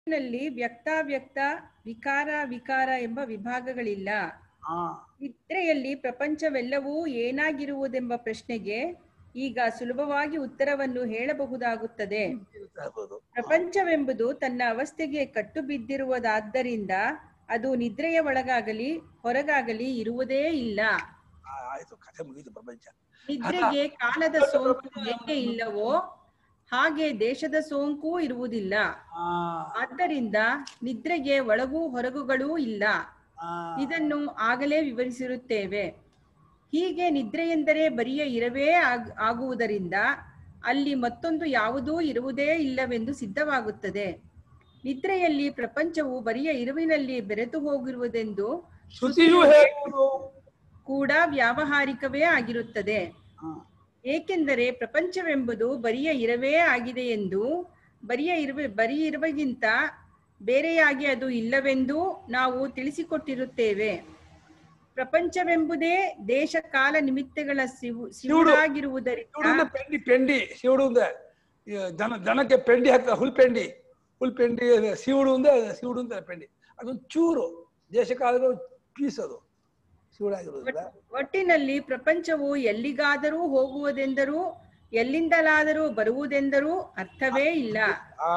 ನಲ್ಲಿ ವ್ಯಕ್ತಾವ್ಯಕ್ತ ವಿಕಾರ ವಿಕಾರ ಎಂಬ ವಿಭಾಗಗಳಿಲ್ಲ ಹಾ ನಿದ್ರೆಯಲ್ಲಿ ಪ್ರಪಂಚವೆಲ್ಲವೂ ಏನಾಗಿರುವುದೆಂಬ ಪ್ರಶ್ನೆಗೆ ಈಗ ಸುಲಭವಾಗಿ ಉತ್ತರವನ್ನು ಹೇಳಬಹುದಾಗುತ್ತದೆ ಹೇಳ್ಬೋದು ಪ್ರಪಂಚವೆಂಬುದು ತನ್ನ ಅವಸ್ಥೆಗೆ ಕಟ್ಟು ಬಿದ್ದಿರುವುದಾದ್ದರಿಂದ ಅದು ನಿದ್ರೆಯ ಒಳಗಾಗಲಿ ಹೊರಗಾಗಲಿ ಇರುವುದೇ ಇಲ್ಲ ಆ, ಆಯ್ತು ಕಥೆ ಮುಗೀತು ಪ್ರಪಂಚ ನಿದ್ರೆಗೆ ಕಾಲದ ಸೋಂಕು ಹೇಗೆ ಇಲ್ಲವೋ ಹಾಗೆ ದೇಶದ ಸೋಂಕು ಇರುವುದಿಲ್ಲ ಆ, ಆದ್ದರಿಂದ ನಿದ್ರೆಗೆ ಒಳಗೂ ಹೊರಗುಗಳೂ ಇಲ್ಲ ಆ, ಇದನ್ನು ಆಗಲೇ ವಿವರಿಸಿರುತ್ತೇವೆ ಹೀಗೆ ನಿದ್ರೆ ಎಂದರೆ ಬರಿಯ ಇರವೇ ಆಗ್- ಆಗುವುದರಿಂದ ಅಲ್ಲಿ ಮತ್ತೊಂದು ಯಾವುದೂ ಇರುವುದೇ ಇಲ್ಲವೆಂದು ಸಿದ್ಧವಾಗುತ್ತದೆ ನಿದ್ರೆಯಲ್ಲಿ ಪ್ರಪಂಚವು ಬರಿಯ ಇರುವಿನಲ್ಲಿ ಬೆರೆತು ಹೋಗಿರುವುದೆಂದು ಶ್ರುತಿಯು ಹೇಳುವುದು ಕೂಡ ವ್ಯಾವಹಾರಿಕವೇ ಆಗಿರುತ್ತದೆ ಆ, ಏಕೆಂದರೆ ಪ್ರಪಂಚವೆಂಬುದು ಬರಿಯ ಇರವೇ ಆಗಿದೆ ಎಂದು ಬರಿಯ ಇರುವೆ ಬರಿ ಇರುವಿಗಿಂತ ಬೇರೆಯಾಗಿ ಅದು ಇಲ್ಲವೆಂದು ನಾವು ತಿಳಿಸಿಕೊಟ್ಟಿರುತ್ತೇವೆ ಪ್ರಪಂಚವೆಂಬುದೇ ದೇಶ ಕಾಲ ನಿಮಿತ್ತಗಳ ಸಿವು ಸಿವುಡಾಗಿರುವುದರಿಂದ ಶಿವುಡು ಪೆಂಡಿ ಪೆಂಡಿ ಶಿವುಡು ಅಂದ್ರೆ ಈ ದನ ದನಕ್ಕೆ ಪೆಂಡಿ ಹಾಕ್ತಾರೆ ಹುಲ್ ಪೆಂಡಿ ಹುಲ್ ಪೆಂಡಿ ಅದೇ ಶಿವುಡು ಅಂದ್ರೆ ಶಿವುಡು ಅಂತ ಪೆಂಡಿ ಅದೊಂದು ಚೂರು ದೇಶಕಾಲದ ಪೀಸ್ ಅದು ಶಿವುಡಾಗಿರೋದಿಲ್ಲ ಒಟ್ಟಿನಲ್ಲಿ ಪ್ರಪಂಚವು ಎಲ್ಲಿಗಾದರೂ ಹೋಗುವುದೆಂದರೂ ಎಲ್ಲಿಂದಲಾದರೂ ಬರುವುದೆಂದರೂ ಅರ್ಥವೇ ಇಲ್ಲ ಆ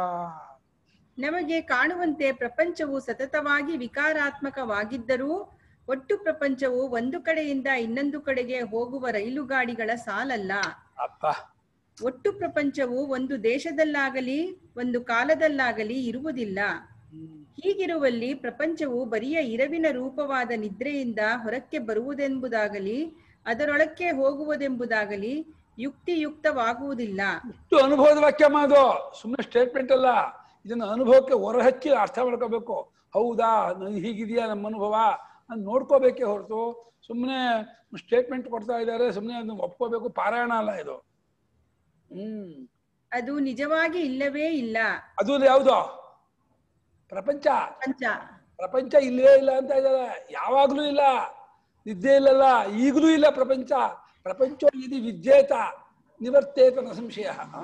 ನಮಗೆ ಕಾಣುವಂತೆ ಪ್ರಪಂಚವು ಸತತವಾಗಿ ವಿಕಾರಾತ್ಮಕವಾಗಿದ್ದರೂ ಒಟ್ಟು ಪ್ರಪಂಚವು ಒಂದು ಕಡೆಯಿಂದ ಇನ್ನೊಂದು ಕಡೆಗೆ ಹೋಗುವ ರೈಲುಗಾಡಿಗಳ ಸಾಲಲ್ಲ ಅಪ್ಪ ಒಟ್ಟು ಪ್ರಪಂಚವು ಒಂದು ದೇಶದಲ್ಲಾಗಲಿ ಒಂದು ಕಾಲದಲ್ಲಾಗಲಿ ಇರುವುದಿಲ್ಲ ಹ್ಮ್. ಹೀಗಿರುವಲ್ಲಿ ಪ್ರಪಂಚವು ಬರಿಯ ಇರವಿನ ರೂಪವಾದ ನಿದ್ರೆಯಿಂದ ಹೊರಕ್ಕೆ ಬರುವುದೆಂಬುದಾಗಲಿ ಅದರೊಳಕ್ಕೆ ಹೋಗುವುದೆಂಬುದಾಗಲಿ ಯುಕ್ತಿಯುಕ್ತವಾಗುವುದಿಲ್ಲ ಇಷ್ಟು ಅನುಭವದ ವಾಕ್ಯ ಮಾದು ಸುಮ್ಮನೆ ಸ್ಟೇಟ್ಮೆಂಟ್ ಅಲ್ಲ ಇದನ್ನ ಅನುಭವಕ್ಕೆ ಹೊರಹಚ್ಚಿ ಅರ್ಥ ಮಾಡ್ಕೋಬೇಕು ಹೌದಾ ನನ್ ಹೀಗಿದೆಯಾ ನಮ್ಮ ಅನುಭವ ಅಂತ ನೋಡ್ಕೋಬೇಕೇ ಹೊರತು ಸುಮ್ಮನೆ ಸ್ಟೇಟ್ಮೆಂಟ್ ಕೊಡ್ತಾ ಇದ್ದಾರೆ ಸುಮ್ಮನೆ ಅದನ್ನ ಒಪ್ಕೋಬೇಕು ಪಾರಾಯಣ ಅಲ್ಲ ಇದು ಹ್ಮ್ ಅದು ನಿಜವಾಗಿ ಇಲ್ಲವೇ ಇಲ್ಲ ಅದು ಯಾವುದು ಪ್ರಪಂಚ ಪ್ರಪಂಚ ಪ್ರಪಂಚ ಇಲ್ಲವೇ ಇಲ್ಲ ಅಂತ ಇದ್ದಾರೆ ಯಾವಾಗ್ಲೂ ಇಲ್ಲ ನಿದ್ದೆ ಇಲ್ಲಲ್ಲ ಈಗಲೂ ಇಲ್ಲ ಪ್ರಪಂಚ ಪ್ರಪಂಚ ಇದು ವಿದ್ಯೇತ ನಿವರ್ತೇತ ನ ಸಂಶಯ ಹಾ.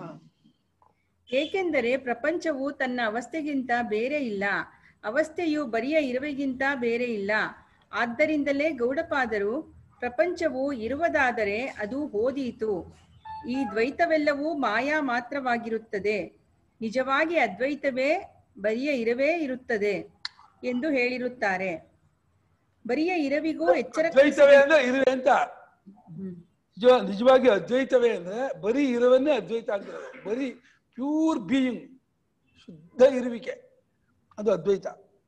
ಏಕೆಂದರೆ ಪ್ರಪಂಚವು ತನ್ನ ಅವಸ್ಥೆಗಿಂತ ಬೇರೆ ಇಲ್ಲ ಅವಸ್ಥೆಯು ಬರಿಯ ಇರುವೆಗಿಂತ ಬೇರೆ ಇಲ್ಲ ಆದ್ದರಿಂದಲೇ ಗೌಡಪಾದರು ಪ್ರಪಂಚವು ಇರುವುದಾದರೆ ಅದು ಹೋದೀತು ಈ ದ್ವೈತವೆಲ್ಲವೂ ಮಾಯಾ ಮಾತ್ರವಾಗಿರುತ್ತದೆ ನಿಜವಾಗಿ ಅದ್ವೈತವೇ ಬರಿಯ ಇರವೇ ಇರುತ್ತದೆ ಎಂದು ಹೇಳಿರುತ್ತಾರೆ ಬರಿಯ ಇರವಿಗೂ ಎಚ್ಚರ ಅದ್ವೈತವೇ ಅಂದ್ರೆ ಇರುವೆ ಅಂತ ಹ್ಮ್. ನಿಜ ನಿಜವಾಗಿ ಅದ್ವೈತವೇ ಅಂದ್ರೆ ಬರೀ ಇರುವನ್ನೇ ಅದ್ವೈತ ಅಂತಾರೆ ಬರೀ ಪ್ಯೂರ್ ಬೀಯಿಂಗ್ ಶುದ್ಧ ಇರುವಿಕೆ ಅದು ಅದ್ವೈತ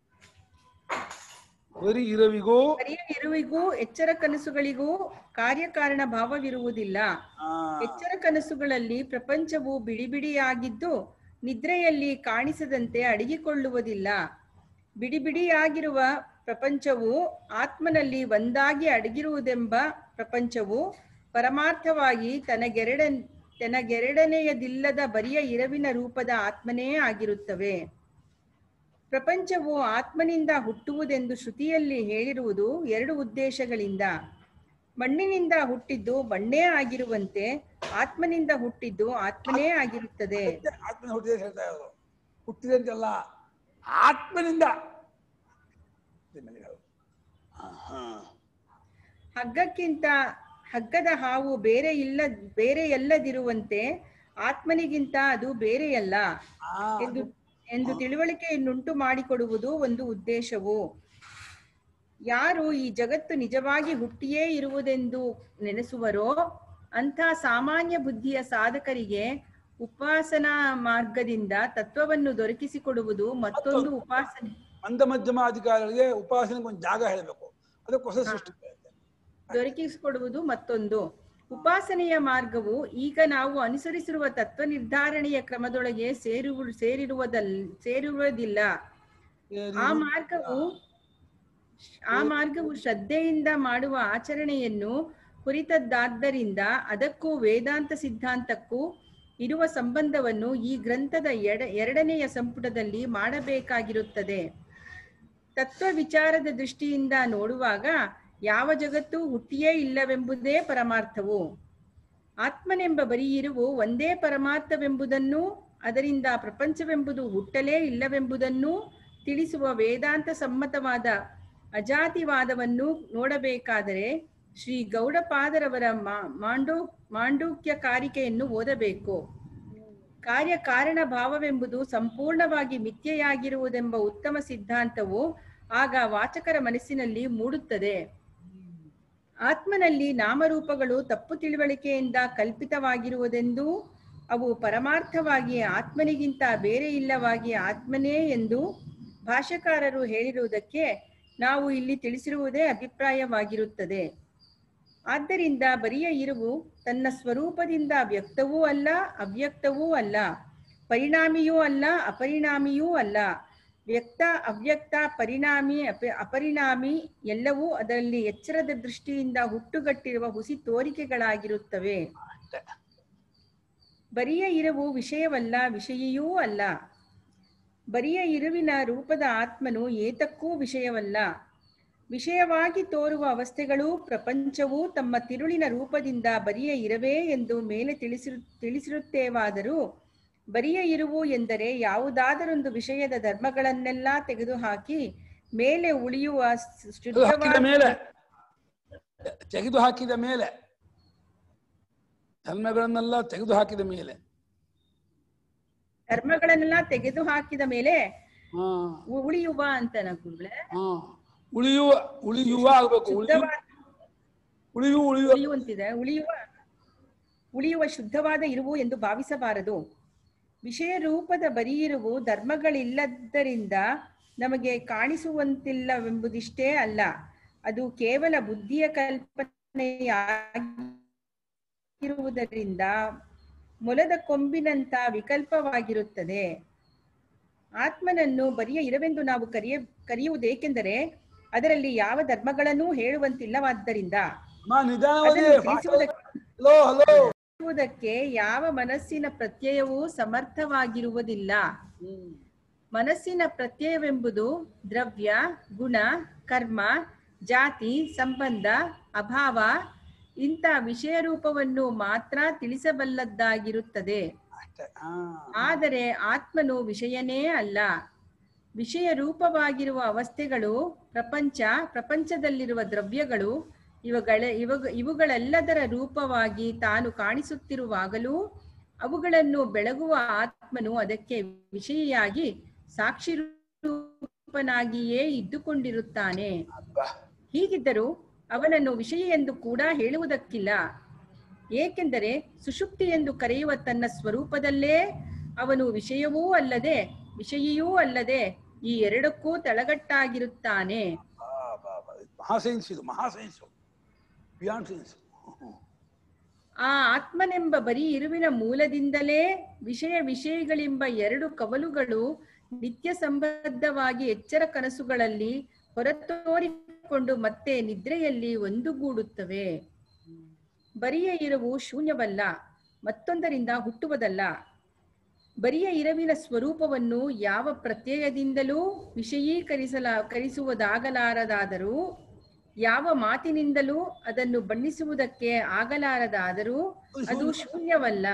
ಬರೀ ಇರುವಿಗೂ ಬರಿಯ ಇರುವಿಗೂ ಎಚ್ಚರ ಕನಸುಗಳಿಗೂ ಕಾರ್ಯಕಾರಣ ಭಾವವಿರುವುದಿಲ್ಲ ಆ, ಎಚ್ಚರ ಕನಸುಗಳಲ್ಲಿ ಪ್ರಪಂಚವು ಬಿಡಿ ಬಿಡಿಯಾಗಿದ್ದು ನಿದ್ರೆಯಲ್ಲಿ ಕಾಣಿಸದಂತೆ ಅಡಗಿಕೊಳ್ಳುವುದಿಲ್ಲ ಬಿಡಿ ಬಿಡಿಯಾಗಿರುವ ಪ್ರಪಂಚವು ಆತ್ಮನಲ್ಲಿ ಒಂದಾಗಿ ಅಡಗಿರುವುದೆಂಬ ಪ್ರಪಂಚವು ಪರಮಾರ್ಥವಾಗಿ ತನಗೆರಡ ತನಗೆರಡನೆಯದಿಲ್ಲದ ಬರಿಯ ಇರವಿನ ರೂಪದ ಆತ್ಮನೇ ಆಗಿರುತ್ತವೆ ಪ್ರಪಂಚವು ಆತ್ಮನಿಂದ ಹುಟ್ಟುವುದೆಂದು ಶ್ರುತಿಯಲ್ಲಿ ಹೇಳಿರುವುದು ಎರಡು ಉದ್ದೇಶಗಳಿಂದ ಮಣ್ಣಿನಿಂದ ಹುಟ್ಟಿದ್ದು ಮಣ್ಣೇ ಆಗಿರುವಂತೆ ಆತ್ಮನಿಂದ ಹುಟ್ಟಿದ್ದು ಆತ್ಮನೇ ಆಗಿರುತ್ತದೆ ಆತ್ಮನ ಹುಟ್ಟಿದೆ ಅಂತ ಹೇಳ್ತಾ ಇರೋದು ಹುಟ್ಟಿದೆ ಅಂತಲ್ಲ ಆತ್ಮನಿಂದ ಆಹಾ. ಹಗ್ಗಕ್ಕಿಂತ ಹಗ್ಗದ ಹಾವು ಬೇರೆ ಇಲ್ಲ ಬೇರೆ ಎಲ್ಲದಿರುವಂತೆ ಆತ್ಮನಿಗಿಂತ ಅದು ಬೇರೆಯಲ್ಲ ಆ, ಎಂದು ಎಂದು ತಿಳುವಳಿಕೆಯನ್ನುಂಟು ಮಾಡಿಕೊಡುವುದು ಒಂದು ಉದ್ದೇಶವು ಯಾರು ಈ ಜಗತ್ತು ನಿಜವಾಗಿ ಹುಟ್ಟಿಯೇ ಇರುವುದೆಂದು ನೆನೆಸುವರೋ ಅಂಥ ಸಾಮಾನ್ಯ ಬುದ್ಧಿಯ ಸಾಧಕರಿಗೆ ಉಪಾಸನಾ ಮಾರ್ಗದಿಂದ ತತ್ವವನ್ನು ದೊರಕಿಸಿಕೊಡುವುದು ಮತ್ತೊಂದು ಉಪಾಸನೆ ಮಂದ ಮಧ್ಯಮಾಧಿಕಾರಿಗಳಿಗೆ ಉಪಾಸನೆಗೆ ಒಂದು ಜಾಗ ಹೇಳಬೇಕು ಅದಕ್ಕೋಸ್ಕರ ಸೃಷ್ಟಿ ಮಾಡಿದೆ. ದೊರಕಿಸಿಕೊಡುವುದು ಮತ್ತೊಂದು ಉಪಾಸನೆಯ ಮಾರ್ಗವು ಈಗ ನಾವು ಅನುಸರಿಸಿರುವ ತತ್ವ ನಿರ್ಧಾರಣೆಯ ಕ್ರಮದೊಳಗೆ ಸೇರುವ ಸೇರಿರುವುದಲ್ ಸೇರಿರುವುದಿಲ್ಲ ಆ ಮಾರ್ಗವು ಆ ಮಾರ್ಗವು ಶ್ರದ್ಧೆಯಿಂದ ಮಾಡುವ ಆಚರಣೆಯನ್ನು ಕುರಿತದ್ದಾದ್ದರಿಂದ ಅದಕ್ಕೂ ವೇದಾಂತ ಸಿದ್ಧಾಂತಕ್ಕೂ ಇರುವ ಸಂಬಂಧವನ್ನು ಈ ಗ್ರಂಥದ ಎಡ ಎರಡನೆಯ ಸಂಪುಟದಲ್ಲಿ ಮಾಡಬೇಕಾಗಿರುತ್ತದೆ ತತ್ವ ವಿಚಾರದ ದೃಷ್ಟಿಯಿಂದ ನೋಡುವಾಗ ಯಾವ ಜಗತ್ತು ಹುಟ್ಟಿಯೇ ಇಲ್ಲವೆಂಬುದೇ ಪರಮಾರ್ಥವು ಆತ್ಮನೆಂಬ ಬರೀ ಇರುವು ಒಂದೇ ಪರಮಾರ್ಥವೆಂಬುದನ್ನು ಅದರಿಂದ ಪ್ರಪಂಚವೆಂಬುದು ಹುಟ್ಟಲೇ ಇಲ್ಲವೆಂಬುದನ್ನು ತಿಳಿಸುವ ವೇದಾಂತ ಸಮ್ಮತವಾದ ಅಜಾತಿವಾದವನ್ನು ನೋಡಬೇಕಾದರೆ ಶ್ರೀ ಗೌಡಪಾದರವರ ಮಾ- ಮಾಂಡು ಮಾಂಡೂಕ್ಯ ಕಾರಿಕೆಯನ್ನು ಓದಬೇಕು ಕಾರ್ಯಕಾರಣ ಭಾವವೆಂಬುದು ಸಂಪೂರ್ಣವಾಗಿ ಮಿಥ್ಯೆಯಾಗಿರುವುದೆಂಬ ಉತ್ತಮ ಸಿದ್ಧಾಂತವು ಆಗ ವಾಚಕರ ಮನಸ್ಸಿನಲ್ಲಿ ಮೂಡುತ್ತದೆ ಆತ್ಮನಲ್ಲಿ ನಾಮರೂಪಗಳು ತಪ್ಪು ತಿಳುವಳಿಕೆಯಿಂದ ಕಲ್ಪಿತವಾಗಿರುವುದೆಂದೂ ಅವು ಪರಮಾರ್ಥವಾಗಿ ಆತ್ಮನಿಗಿಂತ ಬೇರೆ ಇಲ್ಲವಾಗಿ ಆತ್ಮನೇ ಎಂದು ಭಾಷ್ಯಕಾರರು ಹೇಳಿರುವುದಕ್ಕೆ ನಾವು ಇಲ್ಲಿ ತಿಳಿಸಿರುವುದೇ ಅಭಿಪ್ರಾಯವಾಗಿರುತ್ತದೆ ಆದ್ದರಿಂದ ಬರಿಯ ಇರುವು ತನ್ನ ಸ್ವರೂಪದಿಂದ ವ್ಯಕ್ತವೂ ಅಲ್ಲ ಅವ್ಯಕ್ತವೂ ಅಲ್ಲ ಪರಿಣಾಮಿಯೂ ಅಲ್ಲ ಅಪರಿಣಾಮಿಯೂ ಅಲ್ಲ ವ್ಯಕ್ತ ಅವ್ಯಕ್ತ ಪರಿಣಾಮಿ ಅಪ ಅಪರಿಣಾಮಿ ಎಲ್ಲವೂ ಅದರಲ್ಲಿ ಎಚ್ಚರದ ದೃಷ್ಟಿಯಿಂದ ಹುಟ್ಟುಗಟ್ಟಿರುವ ಹುಸಿ ತೋರಿಕೆಗಳಾಗಿರುತ್ತವೆ ಅಷ್ಟೇ ಬರಿಯ ಇರುವು ವಿಷಯವಲ್ಲ ವಿಷಯಿಯೂ ಅಲ್ಲ ಬರಿಯ ಇರುವಿನ ರೂಪದ ಆತ್ಮನು ಏತಕ್ಕೂ ವಿಷಯವಲ್ಲ ವಿಷಯವಾಗಿ ತೋರುವ ಅವಸ್ಥೆಗಳು ಪ್ರಪಂಚವು ತಮ್ಮ ತಿರುಳಿನ ರೂಪದಿಂದ ಬರಿಯ ಇರವೇ ಎಂದು ಮೇಲೆ ತಿಳಿಸಿರು ತಿಳಿಸಿರುತ್ತೇವಾದರೂ ಬರಿಯ ಇರುವು ಎಂದರೆ ಯಾವುದಾದರೊಂದು ವಿಷಯದ ಧರ್ಮಗಳನ್ನೆಲ್ಲ ತೆಗೆದುಹಾಕಿ ಮೇಲೆ ಉಳಿಯುವ ತೆಗೆದು ಹಾಕಿದ ಶುದ್ಧವಾದ ಮೇಲೆ ತೆಗೆದು ಹಾಕಿದ ಮೇಲೆ ಧರ್ಮಗಳನ್ನೆಲ್ಲ ತೆಗೆದು ಹಾಕಿದ ಮೇಲೆ ಧರ್ಮಗಳನ್ನೆಲ್ಲ ತೆಗೆದು ಹಾಕಿದ ಮೇಲೆ ಹಾ ಉ- ಉಳಿಯುವ ಅಂತ ಗುರುಗಳೇ ಹಾ ಉಳಿಯುವ ಉಳಿಯುವ ಆಗ್ಬೇಕು ಉಳಿಯು ಶುದ್ಧವಾದ ಉಳಿಯು ಉಳಿಯುವ ಉಳಿಯುವಂತಿದೆ ಉಳಿಯುವ ಉಳಿಯುವ ಶುದ್ಧವಾದ ಇರುವು ಎಂದು ಭಾವಿಸಬಾರದು ವಿಷಯ ರೂಪದ ಬರಿಯಿರುವು ಧರ್ಮಗಳಿಲ್ಲದ್ದರಿಂದ ನಮಗೆ ಕಾಣಿಸುವಂತಿಲ್ಲವೆಂಬುದಿಷ್ಟೇ ಅಲ್ಲ ಅದು ಕೇವಲ ಬುದ್ಧಿಯ ಕಲ್ಪನೆಯಾಗಿರುವುದರಿಂದ ಮೊಲದ ಕೊಂಬಿನಂತ ವಿಕಲ್ಪವಾಗಿರುತ್ತದೆ ಆತ್ಮನನ್ನು ಬರಿಯ ಇರವೆಂದು ನಾವು ಕರೆಯ ಕರೆಯುವುದೇಕೆಂದರೆ ಅದರಲ್ಲಿ ಯಾವ ಧರ್ಮಗಳನ್ನೂ ಹೇಳುವಂತಿಲ್ಲವಾದ್ದರಿಂದ ಮಾ ನಿಧಾನವಾಗಿ ಅದನ್ನು ತಿಳಿಸುವುದಕ್ಕೆ ಹಲೋ ಹಲೋ ತಿಳಿಸುವುದಕ್ಕೆ ಯಾವ ಮನಸ್ಸಿನ ಪ್ರತ್ಯಯವೂ ಸಮರ್ಥವಾಗಿರುವುದಿಲ್ಲ ಮನಸ್ಸಿನ ಪ್ರತ್ಯಯವೆಂಬುದು ದ್ರವ್ಯ ಗುಣ ಕರ್ಮ ಜಾತಿ ಸಂಬಂಧ ಅಭಾವ ಇಂಥ ವಿಷಯ ರೂಪವನ್ನು ಮಾತ್ರ ತಿಳಿಸಬಲ್ಲದ್ದಾಗಿರುತ್ತದೆ ಅಷ್ಟೇ ಹಾ ಆದರೆ ಆತ್ಮನು ವಿಷಯನೇ ಅಲ್ಲ ವಿಷಯ ರೂಪವಾಗಿರುವ ಅವಸ್ಥೆಗಳು ಪ್ರಪಂಚ ಪ್ರಪಂಚದಲ್ಲಿರುವ ದ್ರವ್ಯಗಳು ಇವುಗಳ ಇವಾಗ ಇವುಗಳೆಲ್ಲದರ ರೂಪವಾಗಿ ತಾನು ಕಾಣಿಸುತ್ತಿರುವಾಗಲೂ ಅವುಗಳನ್ನು ಬೆಳಗುವ ಆತ್ಮನು ಅದಕ್ಕೆ ವಿಷಯಿಯಾಗಿ ಸಾಕ್ಷಿ ರೂಪನಾಗಿಯೇ ಇದ್ದುಕೊಂಡಿರುತ್ತಾನೆ ಅಬ್ಬಾ ಹೀಗಿದ್ದರೂ ಅವನನ್ನು ವಿಷಯ ಎಂದು ಕೂಡ ಹೇಳುವುದಕ್ಕಿಲ್ಲ ಏಕೆಂದರೆ ಸುಷುಪ್ತಿ ಎಂದು ಕರೆಯುವ ತನ್ನ ಸ್ವರೂಪದಲ್ಲೇ ಅವನು ವಿಷಯವೂ ಅಲ್ಲದೆ ವಿಷಯಿಯೂ ಅಲ್ಲದೆ ಈ ಎರಡಕ್ಕೂ ತಳಗಟ್ಟಾಗಿರುತ್ತಾನೆ ಬಾ, ಬಾ, ಬಾ. ಮಹಾ ಸೈನ್ಸ್ ಇದು ಮಹಾ ಸೈನ್ಸು ಬಿಯಾಂಡ್ ಸೈನ್ಸ್ ಆ ಆತ್ಮನೆಂಬ ಬರೀ ಇರುವಿನ ಮೂಲದಿಂದಲೇ ವಿಷಯ ವಿಷಯಗಳೆಂಬ ಎರಡು ಕವಲುಗಳು ನಿತ್ಯ ಸಂಬದ್ಧವಾಗಿ ಎಚ್ಚರ ಕನಸುಗಳಲ್ಲಿ ಹೊರತೋರಿಕೊಂಡು ಮತ್ತೆ ನಿದ್ರೆಯಲ್ಲಿ ಒಂದುಗೂಡುತ್ತವೆ ಬರಿಯ ಇರುವು ಶೂನ್ಯವಲ್ಲ ಮತ್ತೊಂದರಿಂದ ಹುಟ್ಟುವುದಲ್ಲ ಬರಿಯ ಇರವಿನ ಸ್ವರೂಪವನ್ನು ಯಾವ ಪ್ರತ್ಯಯದಿಂದಲೂ ವಿಷಯೀಕರಿಸಲ ಕರಿಸುವುದಾಗಲಾರದಾದರೂ ಯಾವ ಮಾತಿನಿಂದಲೂ ಅದನ್ನು ಬಣ್ಣಿಸುವುದಕ್ಕೆ ಆಗಲಾರದಾದರೂ ಅದು ಶೂನ್ಯವಲ್ಲ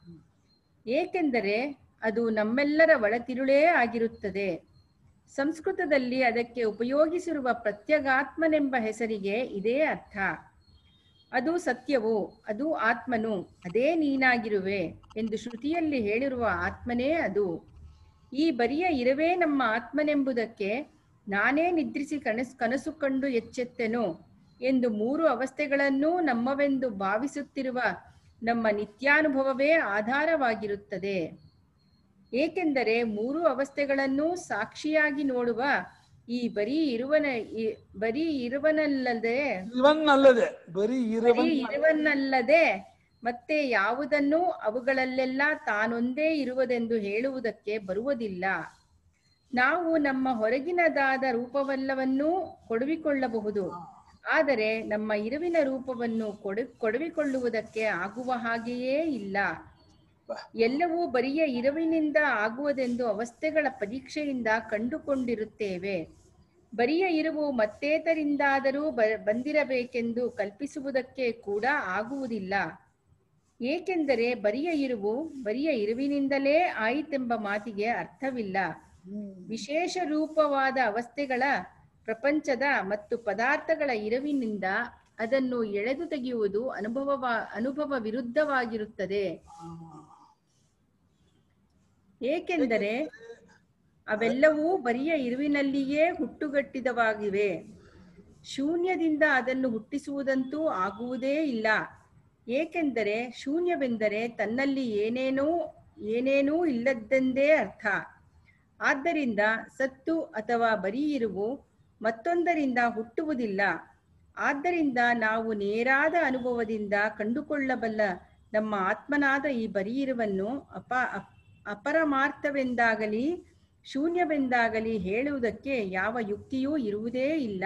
ಏಕೆಂದರೆ ಅದು ನಮ್ಮೆಲ್ಲರ ಒಳತಿರುಳೇ ಆಗಿರುತ್ತದೆ ಸಂಸ್ಕೃತದಲ್ಲಿ ಅದಕ್ಕೆ ಉಪಯೋಗಿಸಿರುವ ಪ್ರತ್ಯಗಾತ್ಮನೆಂಬ ಹೆಸರಿಗೆ ಇದೇ ಅರ್ಥ ಅದು ಸತ್ಯವು ಅದು ಆತ್ಮನು ಅದೇ ನೀನಾಗಿರುವೆ ಎಂದು ಶ್ರುತಿಯಲ್ಲಿ ಹೇಳಿರುವ ಆತ್ಮನೇ ಅದು ಈ ಬರಿಯ ಇರವೇ ನಮ್ಮ ಆತ್ಮನೆಂಬುದಕ್ಕೆ ನಾನೇ ನಿದ್ರಿಸಿ ಕನಸು ಕನಸು ಕಂಡು ಎಚ್ಚೆತ್ತೆನು ಎಂದು ಮೂರು ಅವಸ್ಥೆಗಳನ್ನೂ ನಮ್ಮವೆಂದು ಭಾವಿಸುತ್ತಿರುವ ನಮ್ಮ ನಿತ್ಯಾನುಭವವೇ ಆಧಾರವಾಗಿರುತ್ತದೆ ಏಕೆಂದರೆ ಮೂರು ಅವಸ್ಥೆಗಳನ್ನೂ ಸಾಕ್ಷಿಯಾಗಿ ನೋಡುವ ಈ ಬರೀ ಇರುವನ ಈ- ಬರೀ ಇರುವನಲ್ಲದೆ ಇವನ್ನಲ್ಲದೆ ಬರೀ ಬರೀ ಇರವನ್ನ ಇರುವನ್ನಲ್ಲದೆ ಮತ್ತೆ ಯಾವುದನ್ನು ಅವುಗಳಲ್ಲೆಲ್ಲ ತಾನೊಂದೇ ಇರುವುದೆಂದು ಹೇಳುವುದಕ್ಕೆ ಬರುವುದಿಲ್ಲ ನಾವು ನಮ್ಮ ಹೊರಗಿನದಾದ ರೂಪವೆಲ್ಲವನ್ನೂ ಕೊಡವಿಕೊಳ್ಳಬಹುದು ಆದರೆ ನಮ್ಮ ಇರುವಿನ ರೂಪವನ್ನು ಕೊಡು ಕೊಡವಿಕೊಳ್ಳುವುದಕ್ಕೆ ಆಗುವ ಹಾಗೆಯೇ ಇಲ್ಲ ಎಲ್ಲವೂ ಬರಿಯ ಇರುವಿನಿಂದ ಆಗುವುದೆಂದು ಅವಸ್ಥೆಗಳ ಪರೀಕ್ಷೆಯಿಂದ ಕಂಡುಕೊಂಡಿರುತ್ತೇವೆ ಬರಿಯ ಇರುವು ಮತ್ತೇತರಿಂದಾದರೂ ಬ ಬಂದಿರಬೇಕೆಂದು ಕಲ್ಪಿಸುವುದಕ್ಕೆ ಕೂಡ ಆಗುವುದಿಲ್ಲ ಏಕೆಂದರೆ ಬರಿಯ ಇರುವು ಬರಿಯ ಇರುವಿನಿಂದಲೇ ಆಯಿತೆಂಬ ಮಾತಿಗೆ ಅರ್ಥವಿಲ್ಲ ವಿಶೇಷ ರೂಪವಾದ ಅವಸ್ಥೆಗಳ ಪ್ರಪಂಚದ ಮತ್ತು ಪದಾರ್ಥಗಳ ಇರುವಿನಿಂದ ಅದನ್ನು ಎಳೆದು ತೆಗೆಯುವುದು ಅನುಭವ ಅನುಭವ ವಿರುದ್ಧವಾಗಿರುತ್ತದೆ ಏಕೆಂದರೆ ಅವೆಲ್ಲವೂ ಬರಿಯ ಇರುವಿನಲ್ಲಿಯೇ ಹುಟ್ಟುಗಟ್ಟಿದವಾಗಿವೆ ಶೂನ್ಯದಿಂದ ಅದನ್ನು ಹುಟ್ಟಿಸುವುದಂತೂ ಆಗುವುದೇ ಇಲ್ಲ ಏಕೆಂದರೆ ಶೂನ್ಯವೆಂದರೆ ತನ್ನಲ್ಲಿ ಏನೇನೂ ಏನೇನೂ ಇಲ್ಲದ್ದೆಂದೇ ಅರ್ಥ ಆದ್ದರಿಂದ ಸತ್ತು ಅಥವಾ ಬರೀ ಇರುವು ಮತ್ತೊಂದರಿಂದ ಹುಟ್ಟುವುದಿಲ್ಲ ಆದ್ದರಿಂದ ನಾವು ನೇರಾದ ಅನುಭವದಿಂದ ಕಂಡುಕೊಳ್ಳಬಲ್ಲ ನಮ್ಮ ಆತ್ಮನಾದ ಈ ಬರೀ ಇರುವನ್ನು ಅಪ ಅಪ್- ಅಪರಮಾರ್ಥವೆಂದಾಗಲಿ ಶೂನ್ಯವೆಂದಾಗಲಿ ಹೇಳುವುದಕ್ಕೆ ಯಾವ ಯುಕ್ತಿಯೂ ಇರುವುದೇ ಇಲ್ಲ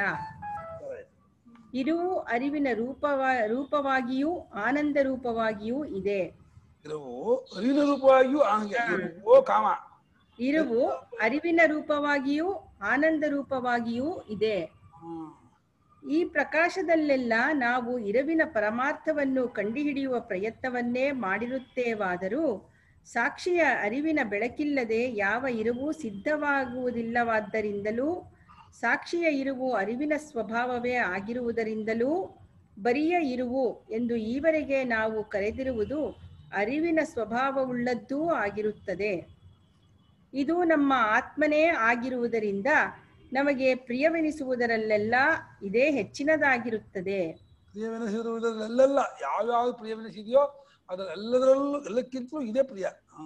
ಇರುವು ಅರಿವಿನ ರೂಪವ ರೂಪವಾಗಿಯೂ ಆನಂದ ರೂಪವಾಗಿಯೂ ಇದೆ ಇರುವು ಅರಿವಿನ ರೂಪವಾಗಿಯೂ ಹಂಗೆ ಇರುವು ಕಾಮ ಇರುವು ಅರಿವಿನ ರೂಪವಾಗಿಯೂ ಆನಂದ ರೂಪವಾಗಿಯೂ ಇದೆ ಹ್ಮ್. ಈ ಪ್ರಕಾಶದಲ್ಲೆಲ್ಲ ನಾವು ಇರವಿನ ಪರಮಾರ್ಥವನ್ನು ಕಂಡುಹಿಡಿಯುವ ಪ್ರಯತ್ನವನ್ನೇ ಮಾಡಿರುತ್ತೇವಾದರೂ ಸಾಕ್ಷಿಯ ಅರಿವಿನ ಬೆಳಕಿಲ್ಲದೆ ಯಾವ ಇರುವು ಸಿದ್ಧವಾಗುವುದಿಲ್ಲವಾದ್ದರಿಂದಲೂ ಸಾಕ್ಷಿಯ ಇರುವು ಅರಿವಿನ ಸ್ವಭಾವವೇ ಆಗಿರುವುದರಿಂದಲೂ ಬರಿಯ ಇರುವು ಎಂದು ಈವರೆಗೆ ನಾವು ಕರೆದಿರುವುದು ಅರಿವಿನ ಸ್ವಭಾವವುಳ್ಳದ್ದೂ ಆಗಿರುತ್ತದೆ ಇದು ನಮ್ಮ ಆತ್ಮನೇ ಆಗಿರುವುದರಿಂದ ನಮಗೆ ಪ್ರಿಯವೆನಿಸುವುದರಲ್ಲೆಲ್ಲ ಇದೇ ಹೆಚ್ಚಿನದಾಗಿರುತ್ತದೆ ಪ್ರಿಯವೆನಿಸಿರುವುದರಲ್ಲೆಲ್ಲ ಯಾವ್ಯಾವ್ದು ಪ್ರಿಯವೆನಿಸಿದೆಯೋ ಅದರೆಲ್ಲದರಲ್ಲೂ ಎಲ್ಲಕ್ಕಿಂತಲೂ ಇದೇ ಪ್ರಿಯ ಹಾ.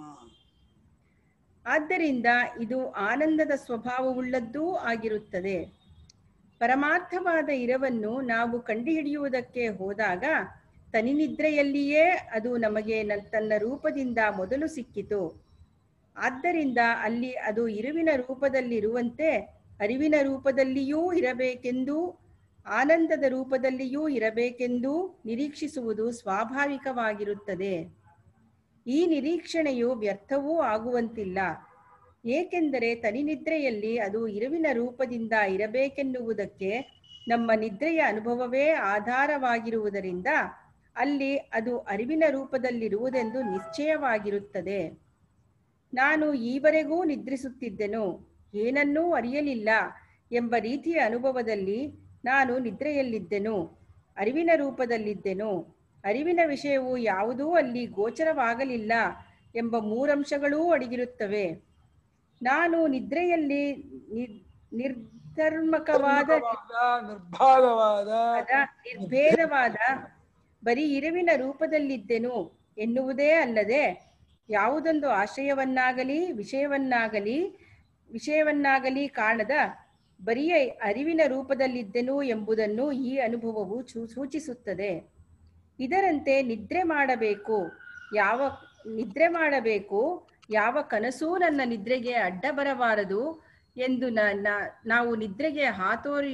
ಆದ್ದರಿಂದ ಇದು ಆನಂದದ ಸ್ವಭಾವವುಳ್ಳದ್ದೂ ಆಗಿರುತ್ತದೆ ಪರಮಾರ್ಥವಾದ ಇರವನ್ನು ನಾವು ಕಂಡುಹಿಡಿಯುವುದಕ್ಕೆ ಹೋದಾಗ ತನಿನಿದ್ರೆಯಲ್ಲಿಯೇ ಅದು ನಮಗೆ ನ- ತನ್ನ ರೂಪದಿಂದ ಮೊದಲು ಸಿಕ್ಕಿತು ಆದ್ದರಿಂದ ಅಲ್ಲಿ ಅದು ಇರುವಿನ ರೂಪದಲ್ಲಿರುವಂತೆ ಅರಿವಿನ ರೂಪದಲ್ಲಿಯೂ ಇರಬೇಕೆಂದು ಆನಂದದ ರೂಪದಲ್ಲಿಯೂ ಇರಬೇಕೆಂದು ನಿರೀಕ್ಷಿಸುವುದು ಸ್ವಾಭಾವಿಕವಾಗಿರುತ್ತದೆ ಈ ನಿರೀಕ್ಷಣೆಯು ವ್ಯರ್ಥವೂ ಆಗುವಂತಿಲ್ಲ ಏಕೆಂದರೆ ತನಿನಿದ್ರೆಯಲ್ಲಿ ಅದು ಇರುವಿನ ರೂಪದಿಂದ ಇರಬೇಕೆನ್ನುವುದಕ್ಕೆ ನಮ್ಮ ನಿದ್ರೆಯ ಅನುಭವವೇ ಆಧಾರವಾಗಿರುವುದರಿಂದ ಅಲ್ಲಿ ಅದು ಅರಿವಿನ ರೂಪದಲ್ಲಿರುವುದೆಂದು ನಿಶ್ಚಯವಾಗಿರುತ್ತದೆ ನಾನು ಈವರೆಗೂ ನಿದ್ರಿಸುತ್ತಿದ್ದೆನು ಏನನ್ನೂ ಅರಿಯಲಿಲ್ಲ ಎಂಬ ರೀತಿಯ ಅನುಭವದಲ್ಲಿ ನಾನು ನಿದ್ರೆಯಲ್ಲಿದ್ದೆನು ಅರಿವಿನ ರೂಪದಲ್ಲಿದ್ದೆನು ಅರಿವಿನ ವಿಷಯವು ಯಾವುದೂ ಅಲ್ಲಿ ಗೋಚರವಾಗಲಿಲ್ಲ ಎಂಬ ಮೂರಂಶಗಳೂ ಅಡಗಿರುತ್ತವೆ ನಾನು ನಿದ್ರೆಯಲ್ಲಿ ನಿ- ನಿರ್ಧರ್ಮಕವಾದ ನಿರ್ಭಾಗವಾದ, ನಿರ್ಭಾಗವಾದ ಆದ ನಿರ್ಭೇದವಾದ ಬರೀ ಇರುವಿನ ರೂಪದಲ್ಲಿದ್ದೆನು ಎನ್ನುವುದೇ ಅಲ್ಲದೆ ಯಾವುದೊಂದು ಆಶ್ರಯವನ್ನಾಗಲಿ ವಿಷಯವನ್ನಾಗಲಿ ವಿಷಯವನ್ನಾಗಲಿ ಕಾಣದ ಬರಿಯ ಅರಿವಿನ ರೂಪದಲ್ಲಿದ್ದೆನು ಎಂಬುದನ್ನು ಈ ಅನುಭವವು ಚೂ- ಸೂಚಿಸುತ್ತದೆ ಇದರಂತೆ ನಿದ್ರೆ ಮಾಡಬೇಕು ಯಾವ ನಿದ್ರೆ ಮಾಡಬೇಕು ಯಾವ ಕನಸೂ ನನ್ನ ನಿದ್ರೆಗೆ ಅಡ್ಡ ಬರಬಾರದು ಎಂದು ನ- ನ- ನಾವು ನಿದ್ರೆಗೆ ಹಾತೋರಿ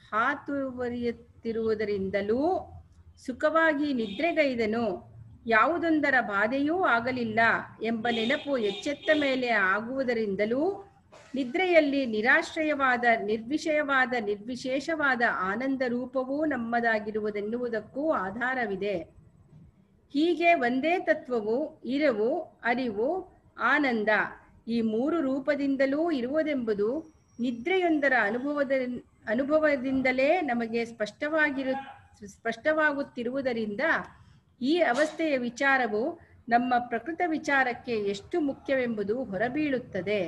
ಹಾತುವರಿಯುತ್ತಿರುವುದರಿಂದಲೂ ಸುಖವಾಗಿ ನಿದ್ರೆಗೈದನು ಯಾವುದೊಂದರ ಬಾಧೆಯೂ ಆಗಲಿಲ್ಲ ಎಂಬ ನೆನಪು ಎಚ್ಚೆತ್ತ ಮೇಲೆ ಆಗುವುದರಿಂದಲೂ ನಿದ್ರೆಯಲ್ಲಿ ನಿರಾಶ್ರಯವಾದ ನಿರ್ವಿಷಯವಾದ ನಿರ್ವಿಶೇಷವಾದ ಆನಂದ ರೂಪವೂ ನಮ್ಮದಾಗಿರುವುದೆನ್ನುವುದಕ್ಕೂ ಆಧಾರವಿದೆ ಹೀಗೆ ಒಂದೇ ತತ್ವವು ಇರವು ಅರಿವು ಆನಂದ ಈ ಮೂರು ರೂಪದಿಂದಲೂ ಇರುವುದೆಂಬುದು ನಿದ್ರೆಯೊಂದರ ಅನುಭವದ ಅನುಭವದಿಂದಲೇ ನಮಗೆ ಸ್ಪಷ್ಟವಾಗಿರು ಸ್ಪಷ್ಟವಾಗುತ್ತಿರುವುದರಿಂದ ಈ ಅವಸ್ಥೆಯ ವಿಚಾರವು ನಮ್ಮ ಪ್ರಕೃತ ವಿಚಾರಕ್ಕೆ ಎಷ್ಟು ಮುಖ್ಯವೆಂಬುದು ಹೊರಬೀಳುತ್ತದೆ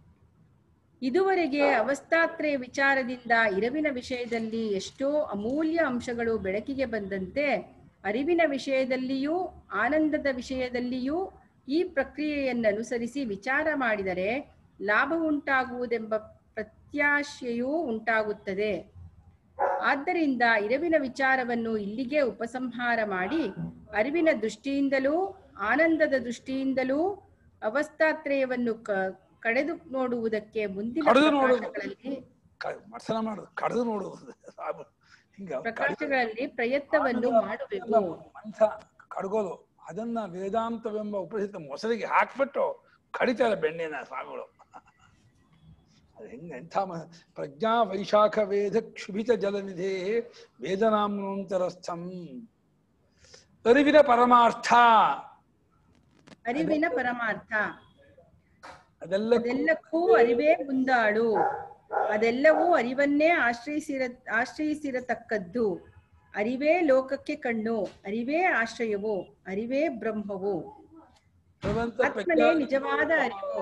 ಇದುವರೆಗೆ ಅವಸ್ಥಾತ್ರಯ ವಿಚಾರದಿಂದ ಇರವಿನ ವಿಷಯದಲ್ಲಿ ಎಷ್ಟೋ ಅಮೂಲ್ಯ ಅಂಶಗಳು ಬೆಳಕಿಗೆ ಬಂದಂತೆ ಅರಿವಿನ ವಿಷಯದಲ್ಲಿಯೂ ಆನಂದದ ವಿಷಯದಲ್ಲಿಯೂ ಈ ಪ್ರಕ್ರಿಯೆಯನ್ನು ಅನುಸರಿಸಿ ವಿಚಾರ ಮಾಡಿದರೆ ಲಾಭ ಉಂಟಾಗುವುದೆಂಬ ಪ್ರತ್ಯಾಶೆಯೂ ಉಂಟಾಗುತ್ತದೆ ಆದ್ದರಿಂದ ಇರವಿನ ವಿಚಾರವನ್ನು ಇಲ್ಲಿಗೆ ಉಪಸಂಹಾರ ಮಾಡಿ ಅರಿವಿನ ದೃಷ್ಟಿಯಿಂದಲೂ ಆನಂದದ ದೃಷ್ಟಿಯಿಂದಲೂ ಅವಸ್ಥಾತ್ರಯವನ್ನು ಕ- ಕಡೆದು ನೋಡುವುದಕ್ಕೆ ಮುಂದಿನ ಕಡೆದು ನೋಡುವುದು. ಪ್ರಕಾಶಗಳಲ್ಲಿ ಕ- ಮರ್ಸನ ಮಾಡುದು ಕಡ್ದು ನೋಡುವುದು ಸಾಬು. ಹಿಂಗ ಕಡ್ದು- ಪ್ರಕಾಶಗಳಲ್ಲಿ ಪ್ರಯತ್ನವನ್ನು ಮಾಡಬೇಕು ಮಂಥ ಕಡ್ಗೋದು ಅದನ್ನ ವೇದಾಂತವೆಂಬ ಉಪನಿಷತ್ ಮೊಸರಿಗೆ ಹಾಕ್ಬಿಟ್ಟು ಕಡಿತಾರೆ ಬೆಣ್ಣೆನ ಸ್ವಾಮಿಗಳು ಅದು ಹೆಂಗ ಎಂಥ ಮ- ಪ್ರಜ್ಞಾ ವೈಶಾಖ ವೇದ ಕ್ಷುಭಿತ ಜಲನಿಧೇ ವೇದನಾಮ್ನೋಂತರಸ್ಥಂ ಅರಿವಿನ ಪರಮಾರ್ಥ ಅರಿವಿನ ಪರಮಾರ್ಥ ಅದೆಲ್ಲ ಅದೆಲ್ಲಕ್ಕೂ ಅರಿವೇ ಮುಂದಾಳು ಅದೆಲ್ಲವೂ ಅರಿವನ್ನೇ ಆಶ್ರಯಿಸಿರ ಆಶ್ರಯಿಸಿರತಕ್ಕದ್ದು ಅರಿವೇ ಲೋಕಕ್ಕೆ ಕಣ್ಣು ಅರಿವೇ ಆಶ್ರಯವು ಅರಿವೇ ಬ್ರಹ್ಮವು ಭಗವಂತ ಆತ್ಮನೇ ನಿಜವಾದ ಅರಿವು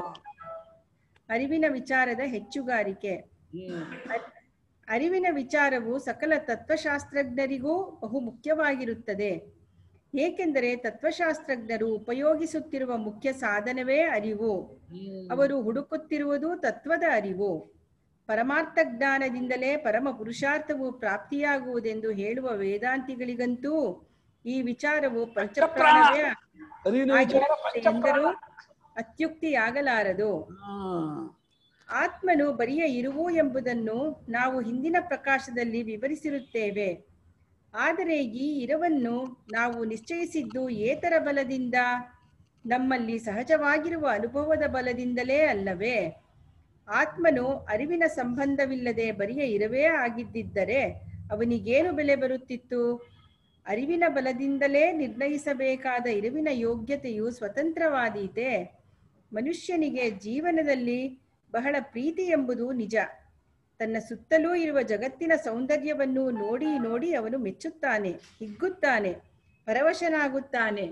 ಅರಿವಿನ ವಿಚಾರದ ಹೆಚ್ಚುಗಾರಿಕೆ ಹ್ಮ್. ಅರ್- ಅರಿವಿನ ವಿಚಾರವು ಸಕಲ ತತ್ವಶಾಸ್ತ್ರಜ್ಞರಿಗೂ ಬಹು ಮುಖ್ಯವಾಗಿರುತ್ತದೆ ಏಕೆಂದರೆ ತತ್ವಶಾಸ್ತ್ರಜ್ಞರು ಉಪಯೋಗಿಸುತ್ತಿರುವ ಮುಖ್ಯ ಸಾಧನವೇ ಅರಿವು ಹ್ಮ್. ಅವರು ಹುಡುಕುತ್ತಿರುವುದು ತತ್ವದ ಅರಿವು ಪರಮಾರ್ಥ ಜ್ಞಾನದಿಂದಲೇ ಪರಮ ಪುರುಷಾರ್ಥವು ಪ್ರಾಪ್ತಿಯಾಗುವುದೆಂದು ಹೇಳುವ ವೇದಾಂತಿಗಳಿಗಂತೂ ಈ ವಿಚಾರವು ಪಂಚಪ್ರಾಣವೇ ಅರಿವಿನ ವಿಚಾರ ಆಗಿರುತ್ತದೆ ಎಂದರೂ ಅತ್ಯುಕ್ತಿಯಾಗಲಾರದು ಹ್ಮ್. ಆತ್ಮನು ಬರಿಯ ಇರುವು ಎಂಬುದನ್ನು ನಾವು ಹಿಂದಿನ ಪ್ರಕಾಶದಲ್ಲಿ ವಿವರಿಸಿರುತ್ತೇವೆ ಆದರೆ ಈ ಇರವನ್ನು ನಾವು ನಿಶ್ಚಯಿಸಿದ್ದು ಏತರ ಬಲದಿಂದ ನಮ್ಮಲ್ಲಿ ಸಹಜವಾಗಿರುವ ಅನುಭವದ ಬಲದಿಂದಲೇ ಅಲ್ಲವೇ ಆತ್ಮನು ಅರಿವಿನ ಸಂಬಂಧವಿಲ್ಲದೆ ಬರಿಯ ಇರವೇ ಆಗಿದ್ದಿದ್ದರೆ ಅವನಿಗೇನು ಬೆಲೆ ಬರುತ್ತಿತ್ತು ಅರಿವಿನ ಬಲದಿಂದಲೇ ನಿರ್ಣಯಿಸಬೇಕಾದ ಇರುವಿನ ಯೋಗ್ಯತೆಯು ಸ್ವತಂತ್ರವಾದೀತೆ ಮನುಷ್ಯನಿಗೆ ಜೀವನದಲ್ಲಿ ಬಹಳ ಪ್ರೀತಿ ಎಂಬುದು ನಿಜ ತನ್ನ ಸುತ್ತಲೂ ಇರುವ ಜಗತ್ತಿನ ಸೌಂದರ್ಯವನ್ನು ನೋಡಿ ನೋಡಿ ಅವನು ಮೆಚ್ಚುತ್ತಾನೆ ಹಿಗ್ಗುತ್ತಾನೆ ಪರವಶನಾಗುತ್ತಾನೆ